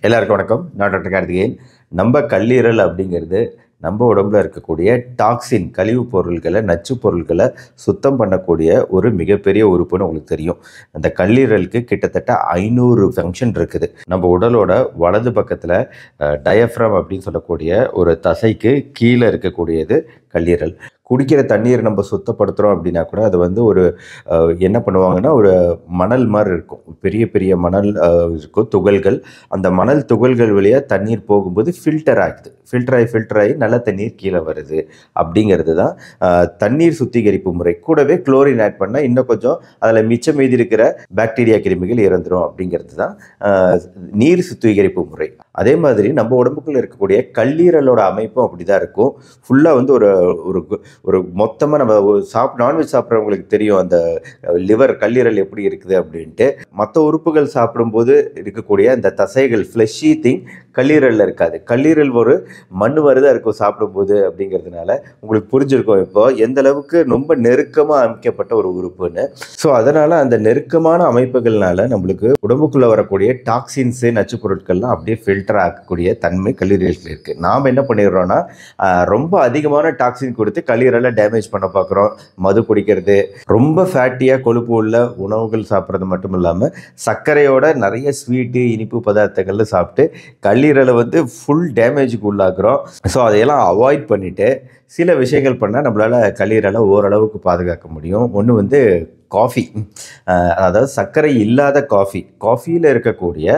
எல்லாருக்கும் வணக்கம் நான் டாக்டர் கார்த்திகேயன் நம்ம கல்லீரல் அப்படிங்கிறது நம்ம உடம்புல இருக்கக்கூடிய டாக்ஸின் கழிவுப் பொருட்களை நச்சுப் பொருட்களை சுத்தம் பண்ணக்கூடிய ஒரு மிகப்பெரிய உறுப்புன்னு உங்களுக்கு தெரியும் அந்த கல்லீரலுக்கு கிட்டத்தட்ட ஐநூறு ஃபங்க்ஷன் இருக்குது நம்ம உடலோட வலது பக்கத்தில் டயஃப்ரம் அப்படின்னு சொல்லக்கூடிய ஒரு தசைக்கு கீழே இருக்கக்கூடியது கல்லீரல் குடிக்கிற தண்ணீர் நம்ம சுத்தப்படுத்துகிறோம் அப்படின்னா கூட அது வந்து ஒரு அஹ், என்ன பண்ணுவாங்கன்னா ஒரு மணல் மாதிரி இருக்கும் பெரிய பெரிய மணல் அஹ், இருக்கும் துகள்கள் அந்த மணல் துகள்கள் வழியாக தண்ணீர் போகும்போது ஃபில்டர் ஆகுது ஃபில்டர் ஆகி ஃபில்டர் ஆகி நல்ல தண்ணீர் கீழே வருது அப்படிங்கிறது தான் அஹ், தண்ணீர் சுத்திகரிப்பு முறை கூடவே குளோரின் ஆட் பண்ணால் இன்னும் கொஞ்சம் அதில் மிச்சம் மீதி இருக்கிற பாக்டீரியா கிருமிகள் இறந்துரும் அப்படிங்கிறது தான் அஹ், நீர் சுத்திகரிப்பு முறை அதே மாதிரி நம்ம உடம்புக்குள்ள இருக்கக்கூடிய கல்லீரலோட அமைப்பும் அப்படி தான் இருக்கும் ஃபுல்லாக வந்து ஒரு ஒரு கு- ஒரு மொத்தமாக நம்ம ஒரு சாப் நான்வெஜ் சாப்பிட்றவங்களுக்கு தெரியும் அந்த லிவர் கல்லீரல் எப்படி இருக்குது அப்படின்ட்டு மற்ற உறுப்புகள் சாப்பிடும்போது இருக்கக்கூடிய அந்த தசைகள் ஃப்ளஷி திங் கல்லீரலில் இருக்காது கல்லீரல் ஒரு மண் வருதா இருக்கும் சாப்பிடும்போது அப்படிங்கிறதுனால உங்களுக்கு புரிஞ்சிருக்கும் இப்போ எந்த அளவுக்கு ரொம்ப நெருக்கமாக அமைக்கப்பட்ட ஒரு உறுப்புன்னு ஸோ அதனால் அந்த நெருக்கமான அமைப்புகள்னால நம்மளுக்கு உடம்புக்குள்ளே வரக்கூடிய டாக்ஸின்ஸு நச்சுப் பொருட்கள்லாம் அப்படியே ஃபில்டர் ஆக்கக்கூடிய தன்மை கல்லீரலுக்கு இருக்குது நாம் என்ன பண்ணிடுறோம்னா ஆஹ், ரொம்ப அதிகமான டாக்ஸின் கொடுத்து கல்லீரலை டேமேஜ் பண்ண பார்க்குறோம் மது குடிக்கிறது ரொம்ப ஃபேட்டியாக கொழுப்பு உள்ள உணவுகள் சாப்பிட்றது மட்டும் இல்லாமல் சர்க்கரையோட நிறைய ஸ்வீட்டு இனிப்பு பதார்த்தங்கள்ல சாப்பிட்டு கல்லீரலை வந்து ஃபுல் டேமேஜுக்கு உள்ளாக்குறோம் ஸோ அதையெல்லாம் அவாய்ட் பண்ணிவிட்டு சில விஷயங்கள் பண்ணால் நம்மளால் கல்லீரலை ஓரளவுக்கு பாதுகாக்க முடியும் ஒன்று வந்து காஃபி அதாவது சர்க்கரை இல்லாத காஃபி காஃபியில் இருக்கக்கூடிய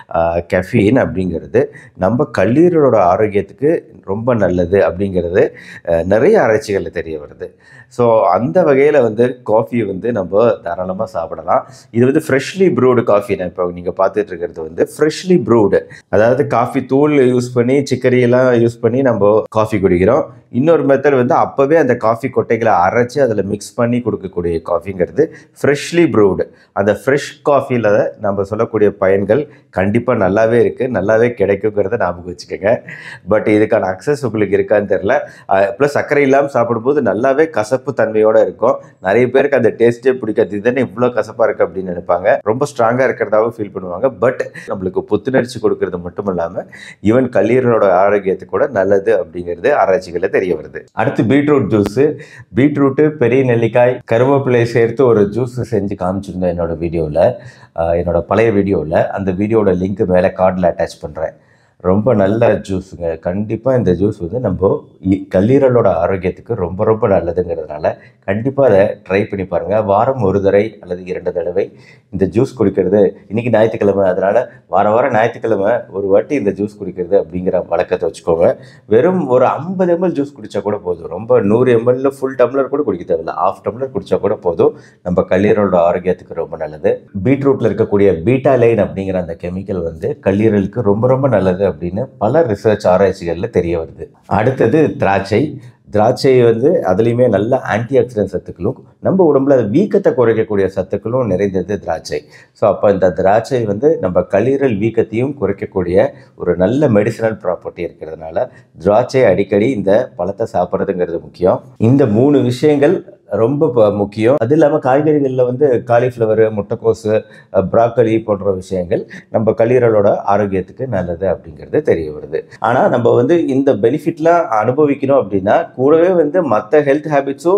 கெஃபீன் அப்படிங்கிறது நம்ம கல்லீரலோட ஆரோக்கியத்துக்கு ரொம்ப நல்லது அப்படிங்கிறது அஹ், நிறைய ஆராய்ச்சிகளில் தெரிய வருது ஸோ அந்த வகையில் வந்து காஃபி வந்து நம்ம தாராளமாக சாப்பிடலாம் இது வந்து ஃப்ரெஷ்லி ப்ரூடு காஃபி நான் இப்போ நீங்கள் பார்த்துட்டு இருக்கிறது வந்து ஃப்ரெஷ்லி ப்ரூடு அதாவது காஃபி தூள் யூஸ் பண்ணி சிக்கரியெல்லாம் யூஸ் பண்ணி நம்ம காஃபி குடிக்கிறோம் இன்னொரு மெத்தட் வந்து அப்போவே அந்த காஃபி கொட்டைகளை அரைச்சி அதில் மிக்ஸ் பண்ணி கொடுக்கக்கூடிய காஃபிங்கிறது ஃப்ரெஷ்லி ப்ரூடு அந்த ஃப்ரெஷ் காஃபியில் நம்ம சொல்லக்கூடிய பயன்கள் கண்டிப்பாக நல்லாவே இருக்குது நல்லாவே கிடைக்குங்கிறத ஞாபகம் வச்சுக்கோங்க பட் இதுக்கான அக்சஸ் உங்களுக்கு இருக்கான்னு தெரில ப்ளஸ் சர்க்கரை இல்லாமல் சாப்பிடும்போது நல்லாவே கசப்பு தன்மையோடு இருக்கும் நிறைய பேருக்கு அந்த டேஸ்ட்டே பிடிக்காது இதுதானே இவ்வளோ கசப்பாக இருக்குது அப்படின்னு நினைப்பாங்க ரொம்ப ஸ்ட்ராங்காக இருக்கிறதாவும் ஃபீல் பண்ணுவாங்க பட் நம்மளுக்கு புத்துணர்ச்சி கொடுக்கறது மட்டும் இல்லாமல் ஈவன் கல்லீரலோட ஆரோக்கியத்துக்கு கூட நல்லது அப்படிங்கிறது ஆராய்ச்சிகளில் தெரிய வருது அடுத்து பீட்ரூட் ஜூஸு பீட்ரூட்டு பெரிய நெல்லிக்காய் கருவேப்பிலை சேர்த்து ஒரு ஜூஸ் செஞ்சு காமிச்சிருந்தேன் என்னோட வீடியோவில் என்னோட பழைய வீடியோவில் அந்த வீடியோட லிங்க் மேலே கார்டில் அட்டாச் பண்ணுறேன் ரொம்ப நல்ல ஜூஸுங்க கண்டிப்பாக இந்த ஜூஸ் வந்து நம்ம இ- கல்லீரலோட ஆரோக்கியத்துக்கு ரொம்ப ரொம்ப நல்லதுங்கிறதுனால கண்டிப்பாக அதை ட்ரை பண்ணி பாருங்கள் வாரம் ஒரு தடவை அல்லது இரண்டு தடவை இந்த ஜூஸ் குடிக்கிறது இன்றைக்கி ஞாயிற்றுக்கிழமை அதனால் வார வாரம் ஞாயிற்றுக்கிழமை ஒரு வாட்டி இந்த ஜூஸ் குடிக்கிறது அப்படிங்கிற வழக்கத்தை வச்சுக்கோங்க வெறும் ஒரு ஐம்பது எம்எல் ஜூஸ் குடித்தா கூட போதும் ரொம்ப நூறு எம்எல்ல ஃபுல் டம்ளர் கூட குடிக்க தேவையில்ல ஆஃப் டம்ளர் குடித்தா கூட போதும் நம்ம கல்லீரலோட ஆரோக்கியத்துக்கு ரொம்ப நல்லது பீட்ரூட்டில் இருக்கக்கூடிய பீட்டா லைன் அப்படிங்கிற அந்த கெமிக்கல் வந்து கல்லீரலுக்கு ரொம்ப ரொம்ப நல்லது அப்படின்னு பல ரிசர்ச் ஆராய்ச்சிகளில் தெரிய வருது அடுத்தது திராட்சை திராட்சை வந்து அதுலேயுமே நல்ல ஆன்டி ஆக்சிடென்ட் சத்துக்களும் நம்ம உடம்புல வீக்கத்தை குறைக்கக்கூடிய சத்துக்களும் நிறைந்தது திராட்சை ஸோ அப்போ இந்த திராட்சை வந்து நம்ம கல்லீரல் வீக்கத்தையும் குறைக்கக்கூடிய ஒரு நல்ல மெடிசினல் ப்ராப்பர்ட்டி இருக்கிறதுனால திராட்சை அடிக்கடி இந்த பழத்தை சாப்பிட்றதுங்கிறது முக்கியம் இந்த மூணு விஷயங்கள் ரொம்ப ப- முக்கியம் அது இல்லாமல் காய்கறிகளில் வந்து காலிஃப்ளவர் முட்டைக்கோசு ப்ராக்கலி போன்ற விஷயங்கள் நம்ம கல்லீரலோட ஆரோக்கியத்துக்கு நல்லது அப்படிங்கிறது தெரிய வருது ஆனால் நம்ம வந்து இந்த பெனிஃபிட்லாம் அனுபவிக்கணும் அப்படின்னா கூடவே வந்து மற்ற ஹெல்த் ஹேபிட்ஸும்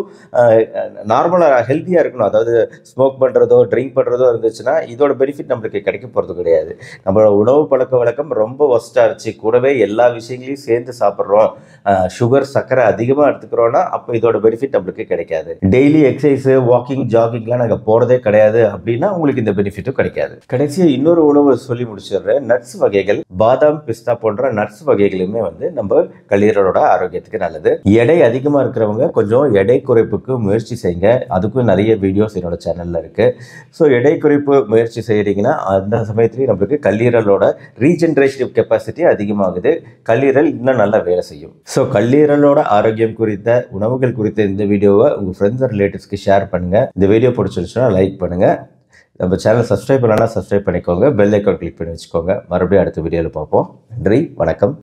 நார்மலாக ஹெல்த்தியாக இருக்கணும் அதாவது ஸ்மோக் பண்ணுறதோ ட்ரிங்க் பண்ணுறதோ இருந்துச்சுன்னா இதோட பெனிஃபிட் நம்மளுக்கு கிடைக்க போகிறது கிடையாது நம்மளோட உணவு பழக்க வழக்கம் ரொம்ப ஒஸ்ட்டாக இருந்துச்சு கூடவே எல்லா விஷயங்களையும் சேர்ந்து சாப்பிட்றோம் சுகர் சர்க்கரை அதிகமாக எடுத்துக்கிறோன்னா அப்போ இதோட பெனிஃபிட் நம்மளுக்கு கிடைக்காது டெய்லி எக்ஸசைஸு வாக்கிங் ஜாகிங்லாம் நாங்கள் போகிறதே கிடையாது அப்படின்னா உங்களுக்கு இந்த பெனிஃபிட்டும் கிடைக்காது கடைசியாக இன்னொரு உணவு சொல்லி முடிச்சிடுறேன் நட்ஸ் வகைகள் பாதாம் பிஸ்தா போன்ற நட்ஸ் வகைகளுமே வந்து நம்ம கல்லீரலோட ஆரோக்கியத்துக்கு நல்லது எடை அதிகமாக இருக்கிறவங்க கொஞ்சம் எடை குறைப்புக்கு முயற்சி செய்யுங்க அதுக்கும் நிறைய வீடியோஸ் என்னோட சேனலில் இருக்குது ஸோ எடை குறைப்பு முயற்சி செய்கிறீங்கன்னா அந்த சமயத்துலேயும் நம்மளுக்கு கல்லீரலோட ரீஜென்ரேஷன் கெப்பாசிட்டி அதிகமாகுது கல்லீரல் இன்னும் நல்லா வேலை செய்யும் ஸோ கல்லீரலோட ஆரோக்கியம் குறித்த உணவுகள் குறித்த இந்த வீடியோவை உங்கள் ஃப்ரெண்ட்ஸ் அண்ட் ரிலேட்டிவ்ஸ்க்கு ஷேர் பண்ணுங்கள் இந்த வீடியோ பிடிச்சிருச்சுன்னா லைக் பண்ணுங்கள் நம்ம சேனல் சப்ஸ்கிரைப் பண்ணலன்னா சப்ஸ்கிரைப் பண்ணிக்கோங்க பெல் ஐக்கான் கிளிக் பண்ணி வச்சுக்கோங்க மறுபடியும் அடுத்த வீடியோவில் பார்ப்போம் நன்றி வணக்கம்